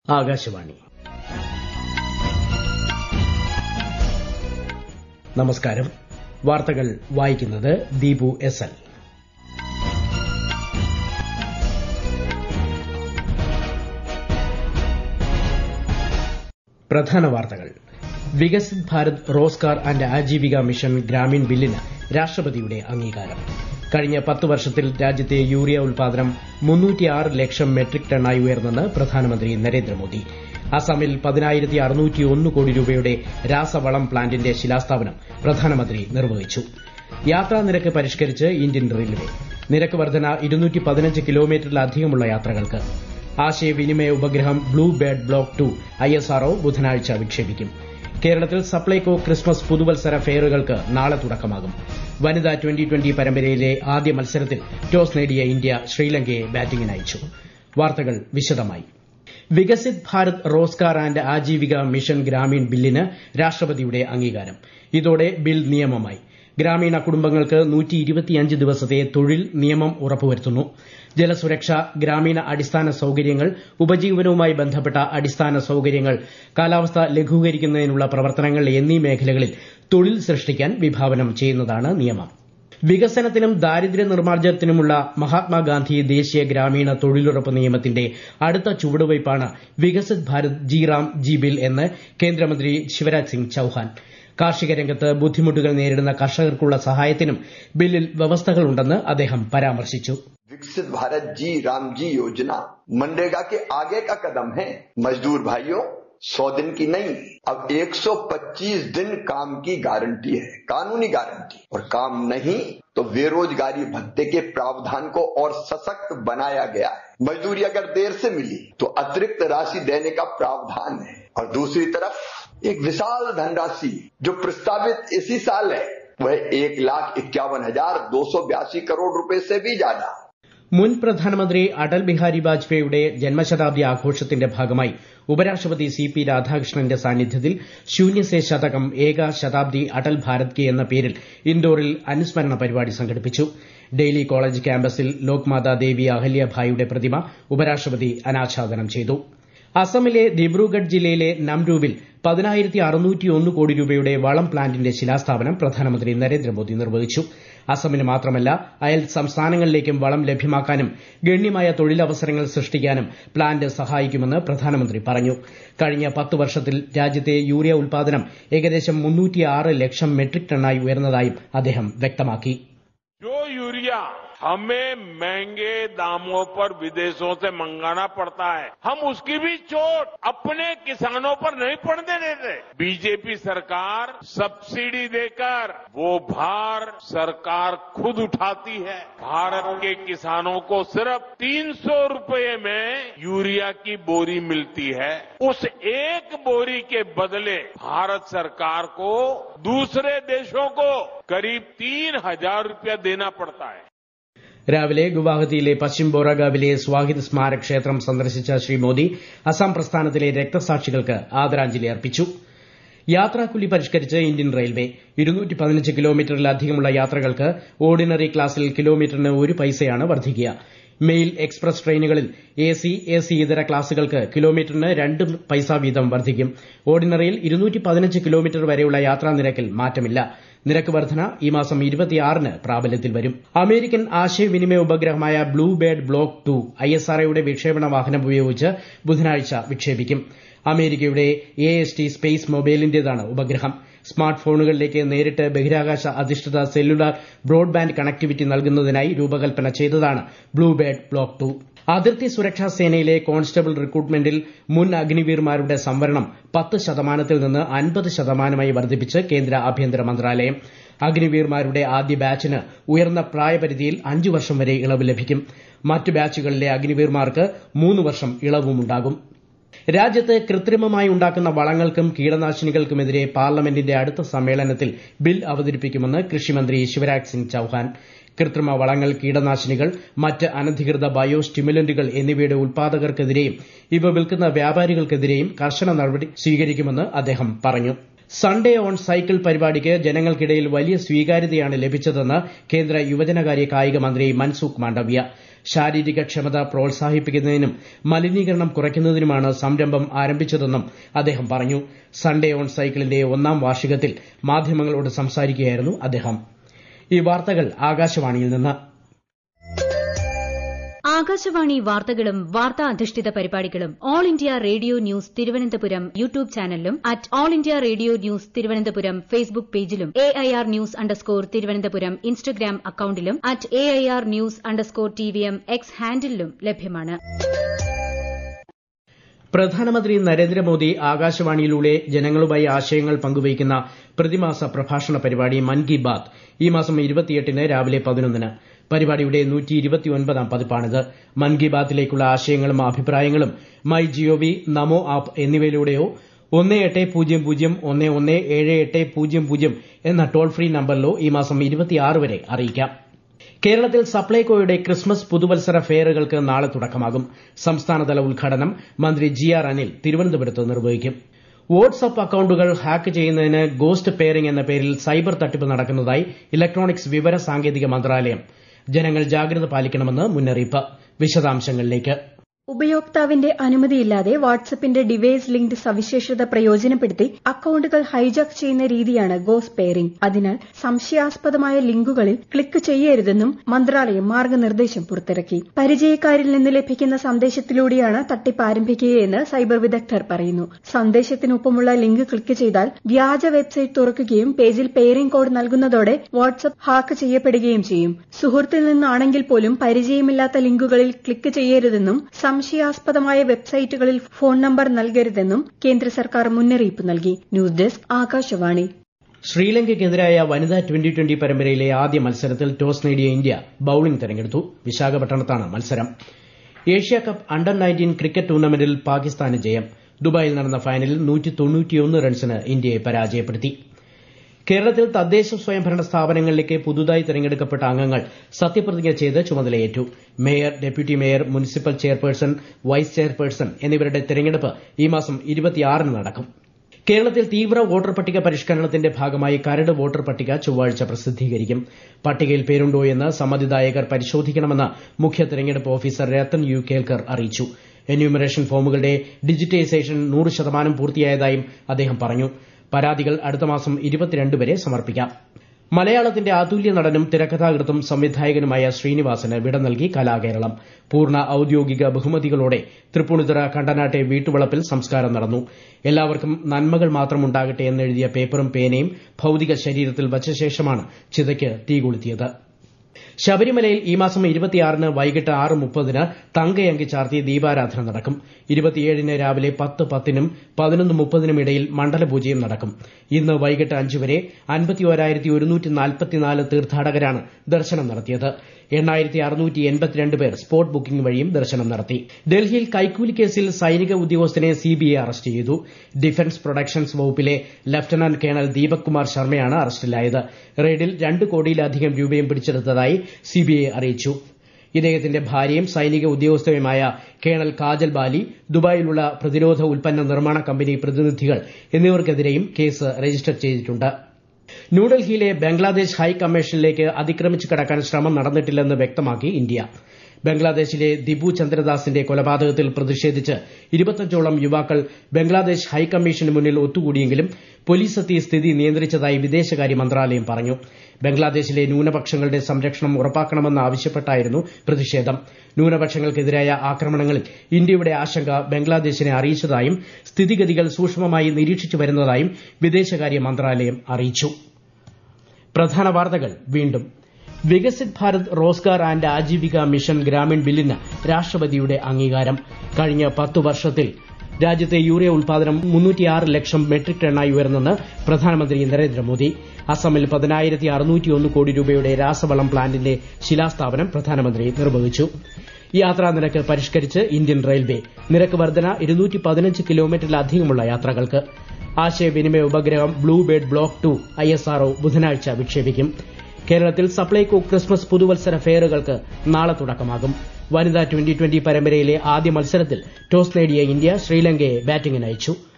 ആകാശവാണി നമസ്കാരം വാർത്തകൾ വായിക്കുന്നത് ദീപു എസ് എൽ പ്രധാന വാർത്തകൾ വികസിത് ഭാരത് റോസ്ഗാർ ആന്റ് ആജീവിക മിഷൻ ഗ്രാമീൺ ബില്ലിന് രാഷ്ട്രപതിയുടെ അംഗീകാരം കഴിഞ്ഞ പത്ത് വർഷത്തിൽ രാജ്യത്തെ യൂറിയ ഉൽപാദനം ലക്ഷം മെട്രിക് ടണ്ണായി ഉയർന്നെന്ന് പ്രധാനമന്ത്രി നരേന്ദ്രമോദി അസമിൽ പതിനായിരത്തി അറുന്നൂറ്റിയൊന്ന് കോടി രൂപയുടെ രാസവളം പ്ലാന്റിന്റെ ശിലാസ്ഥാപനം പ്രധാനമന്ത്രി നിർവഹിച്ചു യാത്രാ നിരക്ക് പരിഷ്കരിച്ച് ഇന്ത്യൻ റെയിൽവേ നിരക്ക് വർധന ഇരുന്നൂറ്റി പതിനഞ്ച് കിലോമീറ്ററിലധികമുള്ള യാത്രകൾക്ക് ആശയവിനിമയ ഉപഗ്രഹം BlueBird block two ISRO ബുധനാഴ്ച വിക്ഷേപിക്കും കേരളത്തിൽ സപ്ലൈകോ ക്രിസ്മസ് പുതുവത്സര ഫെയറുകൾക്ക് നാളെ തുടക്കമാകും വനിതാ ട്വന്റി ട്വന്റി പരമ്പരയിലെ ആദ്യ മത്സരത്തിൽ ടോസ് നേടിയ ഇന്ത്യ ശ്രീലങ്കയെ ബാറ്റിംഗിനയച്ചു വാർത്തകൾ വിശദമായി വികസിത് ഭാരത് റോസ്ഗാർ ആന്റ് ആജീവിക മിഷൻ ഗ്രാമീൺ ബില്ലിന് രാഷ്ട്രപതിയുടെ അംഗീകാരം ഇതോടെ ബിൽ നിയമമായി ഗ്രാമീണ കുടുംബങ്ങൾക്ക് ദിവസത്തെ തൊഴിൽ നിയമം ഉറപ്പുവരുത്തുന്നു ജലസുരക്ഷ ഗ്രാമീണ അടിസ്ഥാന സൌകര്യങ്ങൾ ഉപജീവനവുമായി ബന്ധപ്പെട്ട അടിസ്ഥാന സൌകര്യങ്ങൾ കാലാവസ്ഥ ലഘൂകരിക്കുന്നതിനുള്ള പ്രവർത്തനങ്ങൾ എന്നീ മേഖലകളിൽ തൊഴിൽ സൃഷ്ടിക്കാൻ വിഭാവനം ചെയ്യുന്നതാണ് നിയമം വികസനത്തിനും ദാരിദ്ര്യ നിർമ്മാർജ്ജനത്തിനുമുള്ള മഹാത്മാഗാന്ധി ദേശീയ ഗ്രാമീണ തൊഴിലുറപ്പ് നിയമത്തിന്റെ അടുത്ത ചുവടുവയ്പ്പാണ് Viksit Bharat G Ram G bill എന്ന് കേന്ദ്രമന്ത്രി ശിവരാജ് സിംഗ് ചൌഹാൻ കാർഷിക രംഗത്ത് ബുദ്ധിമുട്ടുകൾ നേരിടുന്ന കർഷകർക്കുള്ള സഹായത്തിനും ബില്ലിൽ വ്യവസ്ഥകളുണ്ടെന്ന് അദ്ദേഹം പരാമർശിച്ചു विकसित भारत जी राम जी योजना मनरेगा के आगे का कदम है मजदूर भाइयों सौ दिन की नहीं अब 125 दिन काम की गारंटी है कानूनी गारंटी और काम नहीं तो बेरोजगारी भत्ते के प्रावधान को और सशक्त बनाया गया है मजदूरी अगर देर से मिली तो अतिरिक्त राशि देने का प्रावधान है और दूसरी तरफ एक विशाल धनराशि जो प्रस्तावित इसी साल है वह एक लाख इक्यावन हजार दो सौ बयासी करोड़ रुपए से भी ज्यादा മുൻ പ്രധാനമന്ത്രി അടൽ ബിഹാരി വാജ്പേയിയുടെ ജന്മശതാബ്ദി ആഘോഷത്തിന്റെ ഭാഗമായി ഉപരാഷ്ട്രപതി സി പി രാധാകൃഷ്ണന്റെ സാന്നിധ്യത്തിൽ ശൂന്യസേ ശതകം ഏക ശതാബ്ദി അടൽ ഭാരത് കി എന്ന പേരിൽ ഇൻഡോറിൽ അനുസ്മരണ പരിപാടി സംഘടിപ്പിച്ചു ഡെയിലി കോളേജ് ക്യാമ്പസിൽ ലോക്മാതാ ദേവി അഹല്യഭായിയുടെ പ്രതിമ ഉപരാഷ്ട്രപതി അനാച്ഛാദനം ചെയ്തു അസമിലെ ദിബ്രുഗഡ് ജില്ലയിലെ നംരൂവിൽ പതിനായിരത്തി അറുന്നൂറ്റിയൊന്ന് കോടി രൂപയുടെ വളം പ്ലാന്റിന്റെ ശിലാസ്ഥാപനം പ്രധാനമന്ത്രി നരേന്ദ്രമോദി നിർവഹിച്ചു അസമിന് മാത്രമല്ല അയൽ സംസ്ഥാനങ്ങളിലേക്കും വളം ലഭ്യമാക്കാനും ഗണ്യമായ തൊഴിലവസരങ്ങൾ സൃഷ്ടിക്കാനും പ്ലാന്റ് സഹായിക്കുമെന്ന് പ്രധാനമന്ത്രി പറഞ്ഞു കഴിഞ്ഞ പത്ത് വർഷത്തിൽ രാജ്യത്തെ യൂറിയ ഉൽപാദനം ഏകദേശം ലക്ഷം മെട്രിക് ടണ്ണായി ഉയർന്നതായും അദ്ദേഹം വ്യക്തമാക്കി जो यूरिया हमें महंगे दामों पर विदेशों से मंगाना पड़ता है हम उसकी भी चोट अपने किसानों पर नहीं पड़ने देते बीजेपी सरकार सब्सिडी देकर वो भार सरकार खुद उठाती है भारत के किसानों को सिर्फ तीन सौ रूपये में यूरिया की बोरी मिलती है उस एक बोरी के बदले भारत सरकार को दूसरे देशों को करीब तीन हजार रूपया देना पड़ता है രാവിലെ ഗുവാഹത്തിയിലെ പശ്ചിം ബോറഗാവിലെ സ്വാഹിദ് സ്മാരക് ക്ഷേത്രം സന്ദർശിച്ച ശ്രീ മോദി അസം പ്രസ്ഥാനത്തിലെ രക്തസാക്ഷികൾക്ക് ആദരാഞ്ജലി അർപ്പിച്ചു യാത്രാക്കൂലി പരിഷ്കരിച്ച് ഇന്ത്യൻ റെയിൽവേ കിലോമീറ്ററിലധികമുള്ള യാത്രകൾക്ക് ഓർഡിനറി ക്ലാസിൽ കിലോമീറ്ററിന് ഒരു പൈസയാണ് വർദ്ധിക്കുക മെയിൽ എക്സ്പ്രസ് ട്രെയിനുകളിൽ എ സി എ സി ഇതര ക്ലാസുകൾക്ക് കിലോമീറ്ററിന് രണ്ട് പൈസ വീതം വർദ്ധിക്കും ഓർഡിനറിയിൽ കിലോമീറ്റർ വരെയുള്ള യാത്രാ നിരക്കിൽ മാറ്റമില്ല നിരക്ക് വർധന ഈ മാസം ഇരുപത്തിയാറിന് പ്രാബല്യത്തിൽ വരും അമേരിക്കൻ ആശയവിനിമയ ഉപഗ്രഹമായ ബ്ലൂ ബേർഡ് ബ്ലോക്ക് ടു ഐഎസ്ആർഒയുടെ വിക്ഷേപണ വാഹനം ഉപയോഗിച്ച് ബുധനാഴ്ച വിക്ഷേപിക്കും അമേരിക്കയുടെ എ എസ് ടി സ്പേസ് മൊബൈലിന്റേതാണ് ഉപഗ്രഹം സ്മാർട്ട് ഫോണുകളിലേക്ക് നേരിട്ട് ബഹിരാകാശ അധിഷ്ഠിത സെല്ലുലാർ ബ്രോഡ്ബാൻഡ് കണക്ടിവിറ്റി നൽകുന്നതിനായി രൂപകൽപ്പന ചെയ്തതാണ് ബ്ലൂ ബേർഡ് ബ്ലോക്ക് ടു അതിർത്തി സുരക്ഷാ സേനയിലെ കോൺസ്റ്റബിൾ റിക്രൂട്ട്മെന്റിൽ മുൻ അഗ്നിവീർമാരുടെ സംവരണം പത്ത് ശതമാനത്തിൽ നിന്ന് അൻപത് ശതമാനമായി വർദ്ധിപ്പിച്ച് കേന്ദ്ര ആഭ്യന്തര മന്ത്രാലയം അഗ്നിവീർമാരുടെ ആദ്യ ബാച്ചിന് ഉയർന്ന പ്രായപരിധിയിൽ അഞ്ചു വർഷം വരെ ഇളവ് ലഭിക്കും മറ്റ് ബാച്ചുകളിലെ അഗ്നിവീർമാർക്ക് മൂന്ന് വർഷം ഇളവുമുണ്ടാകും രാജ്യത്ത് കൃത്രിമമായി ഉണ്ടാക്കുന്ന വളങ്ങൾക്കും കീടനാശിനികൾക്കുമെതിരെ പാർലമെന്റിന്റെ അടുത്ത സമ്മേളനത്തിൽ ബിൽ അവതരിപ്പിക്കുമെന്ന് കൃഷിമന്ത്രി ശിവരാജ് സിംഗ് ചൌഹാൻ കൃത്രിമ വളങ്ങൾ കീടനാശിനികൾ മറ്റ് അനധികൃത ബയോ സ്റ്റിമുലന്റുകൾ എന്നിവയുടെ ഉൽപാദകർക്കെതിരെയും ഇവ വിൽക്കുന്ന വ്യാപാരികൾക്കെതിരെയും കർശന നടപടി സ്വീകരിക്കുമെന്ന് അദ്ദേഹം പറഞ്ഞു സൺഡേ ഓൺ സൈക്കിൾ പരിപാടിക്ക് ജനങ്ങൾക്കിടയിൽ വലിയ സ്വീകാര്യതയാണ് ലഭിച്ചതെന്ന് കേന്ദ്ര യുവജനകാര്യ കായിക മന്ത്രി മൻസുഖ് മാണ്ഡവ്യ ശാരീരിക ക്ഷമത പ്രോത്സാഹിപ്പിക്കുന്നതിനും മലിനീകരണം കുറയ്ക്കുന്നതിനുമാണ് സംരംഭം ആരംഭിച്ചതെന്നും അദ്ദേഹം പറഞ്ഞു സൺഡേ ഓൺ സൈക്കിളിന്റെ ഒന്നാം വാർഷികത്തിൽ മാധ്യമങ്ങളോട് സംസാരിക്കുകയായിരുന്നു അദ്ദേഹം ഈ വാർത്തകൾ ആകാശവാണിയിൽ നിന്ന് ആകാശവാണി വാർത്തകളും വാർത്താ അധിഷ്ഠിത പരിപാടികളും All India Radio news Thiruvananthapuram YouTube ചാനലിലും at All India Radio news Thiruvananthapuram Facebook പേജിലും A I R news underscore Thiruvananthapuram Instagram അക്കൌണ്ടിലും at A I R news underscore T V M X ഹാൻഡിലും ലഭ്യമാണ് പ്രധാനമന്ത്രി നരേന്ദ്രമോദി ആകാശവാണിയിലൂടെ ജനങ്ങളുമായി ആശയങ്ങൾ പങ്കുവയ്ക്കുന്ന പ്രതിമാസ പ്രഭാഷണ പരിപാടി മൻ കി ബാത് ഈ മാസം ഇരുപത്തിയെട്ടിന് രാവിലെ പതിനൊന്നിന് പരിപാടിയുടെ നൂറ്റിയിരുപത്തിയൊൻപതാം പതിപ്പാണിത് മൻ കി ബാത്തിലേക്കുള്ള ആശയങ്ങളും അഭിപ്രായങ്ങളും മൈ ജിഒവി നമോ ആപ്പ് എന്നിവയിലൂടെയോ ഒന്ന് എട്ട് പൂജ്യം പൂജ്യം ഒന്ന് ഒന്ന് ഏഴ് എട്ട് പൂജ്യം പൂജ്യം എന്ന ടോൾ ഫ്രീ നമ്പറിലോ ഈ മാസം ഇരുപത്തിയാറ് വരെ അറിയിക്കാം കേരളത്തിൽ സപ്ലൈകോയുടെ ക്രിസ്മസ് പുതുവത്സര ഫെയറുകൾക്ക് നാളെ തുടക്കമാകും സംസ്ഥാനതല ഉദ്ഘാടനം മന്ത്രി ജി ആർ അനിൽ തിരുവനന്തപുരത്ത് നിർവഹിക്കും വാട്സ്ആപ്പ് അക്കൌണ്ടുകൾ ഹാക്ക് ചെയ്യുന്നതിന് ഗോസ്റ്റ് പെയറിംഗ് എന്ന പേരിൽ സൈബർ തട്ടിപ്പ് നടക്കുന്നതായി ഇലക്ട്രോണിക്സ് വിവര സാങ്കേതിക മന്ത്രാലയം ജനങ്ങൾ ജാഗ്രത പാലിക്കണമെന്ന് മുന്നറിയിപ്പ് വിശദാംശങ്ങളിലേക്ക് ഉപയോക്താവിന്റെ അനുമതിയില്ലാതെ വാട്സപ്പിന്റെ ഡിവൈസ് ലിങ്ക്ഡ് സവിശേഷത പ്രയോജനപ്പെടുത്തി അക്കൌണ്ടുകൾ ഹൈജാക്ക് ചെയ്യുന്ന രീതിയാണ് ഗോസ് പെയറിംഗ് അതിനാൽ സംശയാസ്പദമായ ലിങ്കുകളിൽ ക്ലിക്ക് ചെയ്യരുതെന്നും മന്ത്രാലയം മാർഗനിർദ്ദേശം പുറത്തിറക്കി പരിചയക്കാരിൽ നിന്ന് ലഭിക്കുന്ന സന്ദേശത്തിലൂടെയാണ് തട്ടിപ്പ് ആരംഭിക്കുകയെന്ന് സൈബർ വിദഗ്ധർ പറയുന്നു സന്ദേശത്തിനൊപ്പമുള്ള ലിങ്ക് ക്ലിക്ക് ചെയ്താൽ വ്യാജ വെബ്സൈറ്റ് തുറക്കുകയും പേജിൽ പെയറിംഗ് കോഡ് നൽകുന്നതോടെ വാട്സ്ആപ്പ് ഹാക്ക് ചെയ്യപ്പെടുകയും ചെയ്യും സുഹൃത്തിൽ നിന്നാണെങ്കിൽ പോലും പരിചയമില്ലാത്ത ലിങ്കുകളിൽ ക്ലിക്ക് ചെയ്യരുതെന്നും സംശയാസ്പദമായ വെബ്സൈറ്റുകളിൽ ഫോൺ നമ്പർ നൽകരുതെന്നും കേന്ദ്ര സർക്കാർ മുന്നറിയിപ്പ് നൽകി ന്യൂസ് ഡെസ്ക് ആകാശവാണി ശ്രീലങ്കയ്ക്കെതിരായ വനിതാ ട്വന്റി ട്വന്റി പരമ്പരയിലെ ആദ്യ മത്സരത്തിൽ ടോസ് നേടിയ ഇന്ത്യ ബൌളിംഗ് തെരഞ്ഞെടുത്തു വിശാഖപട്ടണത്താണ് മത്സരം Asia cup under nineteen cricket ടൂർണമെന്റിൽ പാകിസ്ഥാന് ജയം ദുബായിൽ നടന്ന ഫൈനലിൽ റൺസിന് ഇന്ത്യയെ പരാജയപ്പെടുത്തി കേരളത്തിൽ തദ്ദേശ സ്വയംഭരണ സ്ഥാപനങ്ങളിലേക്ക് പുതുതായി തെരഞ്ഞെടുക്കപ്പെട്ട അംഗങ്ങൾ സത്യപ്രതിജ്ഞ ചെയ്ത് ചുമതലയേറ്റു mayor deputy mayor municipal chairperson vice chairperson എന്നിവരുടെ തെരഞ്ഞെടുപ്പ് ഈ മാസം ഇരുപത്തിയാറിന് നടക്കും കേരളത്തിൽ തീവ്ര വോട്ടർ പട്ടിക പരിഷ്കരണത്തിന്റെ ഭാഗമായി കരട് വോട്ടർ പട്ടിക ചൊവ്വാഴ്ച പ്രസിദ്ധീകരിക്കും പട്ടികയിൽ പേരുണ്ടോയെന്ന് സമ്മതിദായകർ പരിശോധിക്കണമെന്ന് മുഖ്യ തെരഞ്ഞെടുപ്പ് ഓഫീസർ രത്തൻ യു കേൽക്കർ അറിയിച്ചു എന്യൂമറേഷൻ ഫോമുകളുടെ ഡിജിറ്റൈസേഷൻ നൂറ് ശതമാനം പൂർത്തിയായതായും അദ്ദേഹം പറഞ്ഞു പരാതികൾ അടുത്ത മാസം ഇരുപത്തിരണ്ട് വരെ സമർപ്പിക്കാം മലയാളത്തിന്റെ അതുല്യ നടനും തിരക്കഥാകൃത്തും സംവിധായകനുമായ ശ്രീനിവാസന് വിട നൽകി കലാകേരളം പൂർണ്ണ ഔദ്യോഗിക ബഹുമതികളോടെ തൃപ്പൂണിത്തുറ കണ്ടനാട്ടെ വീട്ടുവളപ്പിൽ സംസ്കാരം നടന്നു എല്ലാവർക്കും നന്മകൾ മാത്രമുണ്ടാകട്ടെ എന്നെഴുതിയ പേപ്പറും പേനയും ഭൌതിക ശരീരത്തിൽ വച്ച ശേഷമാണ് ചിതയ്ക്ക് തീ കൊളുത്തിയത് ശബരിമലയിൽ ഈ മാസം ഇരുപത്തിയാറിന് വൈകിട്ട് ആറ് മുപ്പതിന് തങ്കയങ്കി ചാർത്തി ദീപാരാധന നടക്കും ഇരുപത്തിയേഴിന് രാവിലെ പത്ത് പത്തിനും പതിനൊന്ന് മുപ്പതിനും ഇടയിൽ മണ്ഡലപൂജയും നടക്കും ഇന്ന് വൈകിട്ട് അഞ്ച് വരെ അൻപത്തിയോരായിരത്തി ഒരുന്നൂറ്റി നാൽപ്പത്തിനാല് തീർത്ഥാടകരാണ് ദർശനം നടത്തിയത് എണ്ണായിരത്തി അറുന്നൂറ്റി എൺപത്തിരണ്ട് പേർ സ്പോട്ട് ബുക്കിംഗ് വഴിയും ദർശനം നടത്തി ഡൽഹിയിൽ കൈക്കൂലി കേസിൽ സൈനിക ഉദ്യോഗസ്ഥനെ സിബിഐ അറസ്റ്റ് ചെയ്തു ഡിഫൻസ് പ്രൊഡക്ഷൻസ് വകുപ്പിലെ ലഫ്റ്റനന്റ് കേണൽ ദീപക് കുമാർ ശർമ്മയാണ് അറസ്റ്റിലായത് റെയ്ഡിൽ രണ്ട് കോടിയിലധികം രൂപയും പിടിച്ചെടുത്തതായി സിബിഐ അറിയിച്ചു ഇദ്ദേഹത്തിന്റെ ഭാര്യയും സൈനിക ഉദ്യോഗസ്ഥയുമായ കേണൽ കാജൽ ബാലി ദുബായിലുള്ള പ്രതിരോധ ഉൽപ്പന്ന നിർമ്മാണ കമ്പനി പ്രതിനിധികൾ എന്നിവർക്കെതിരെയും കേസ് രജിസ്റ്റർ ചെയ്തിട്ടുണ്ട് ന്യൂഡൽഹിയിലെ ബംഗ്ലാദേശ് ഹൈക്കമ്മീഷനിലേക്ക് അതിക്രമിച്ച് കടക്കാൻ ശ്രമം നടന്നിട്ടില്ലെന്ന് വ്യക്തമാക്കി ഇന്ത്യ ബംഗ്ലാദേശിലെ ദിബു ചന്ദ്രദാസിന്റെ കൊലപാതകത്തിൽ പ്രതിഷേധിച്ച് ഇരുപത്തഞ്ചോളം യുവാക്കൾ ബംഗ്ലാദേശ് ഹൈക്കമ്മീഷന് മുന്നിൽ ഒത്തുകൂടിയെങ്കിലും പോലീസ് എത്തി സ്ഥിതി നിയന്ത്രിച്ചതായി വിദേശകാര്യ മന്ത്രാലയം പറഞ്ഞു ബംഗ്ലാദേശിലെ ന്യൂനപക്ഷങ്ങളുടെ സംരക്ഷണം ഉറപ്പാക്കണമെന്ന് ആവശ്യപ്പെട്ടായിരുന്നു പ്രതിഷേധം ന്യൂനപക്ഷങ്ങൾക്കെതിരായ ആക്രമണങ്ങളിൽ ഇന്ത്യയുടെ ആശങ്ക ബംഗ്ലാദേശിനെ അറിയിച്ചതായും സ്ഥിതിഗതികൾ സൂക്ഷ്മമായി നിരീക്ഷിച്ചു വരുന്നതായും വിദേശകാര്യ മന്ത്രാലയം അറിയിച്ചു പ്രധാന വാർത്തകൾ വീണ്ടും വികസിത് ഭാരത് റോസ്ഗാർ ആന്റ് ആജീവിക മിഷൻ ഗ്രാമീൺ ബില്ലിന് രാഷ്ട്രപതിയുടെ അംഗീകാരം കഴിഞ്ഞ പത്തു വർഷത്തിൽ രാജ്യത്തെ യൂറിയ ഉൽപാദനം മുന്നൂറ്റിയാറ് ലക്ഷം മെട്രിക് ടണ്ണായി ഉയർന്നെന്ന് പ്രധാനമന്ത്രി നരേന്ദ്രമോദി അസമിൽ പതിനായിരത്തി അറുന്നൂറ്റിയൊന്ന് കോടി രൂപയുടെ രാസവളം പ്ലാന്റിന്റെ ശിലാസ്ഥാപനം പ്രധാനമന്ത്രി നിർവഹിച്ചു യാത്രാ നിരക്ക് പരിഷ്കരിച്ച് ഇന്ത്യൻ റെയിൽവേ നിരക്ക് വർധന ഇരുന്നൂറ്റി പതിനഞ്ച് കിലോമീറ്ററിലധികമുള്ള യാത്രകൾക്ക് ആശയവിനിമയ ഉപഗ്രഹം ബ്ലൂബേർഡ് ബ്ലോക്ക് ടു ഐഎസ്ആർഒ ബുധനാഴ്ച വിക്ഷേപിക്കും കേരളത്തിൽ സപ്ലൈകോ ക്രിസ്മസ് പുതുവത്സര ഫെയറുകൾക്ക് നാളെ തുടക്കമാകും വനിതാ ട്വന്റി ട്വന്റി പരമ്പരയിലെ ആദ്യ മത്സരത്തിൽ ടോസ് നേടിയ ഇന്ത്യ ശ്രീലങ്കയെ ബാറ്റിംഗിനയച്ചു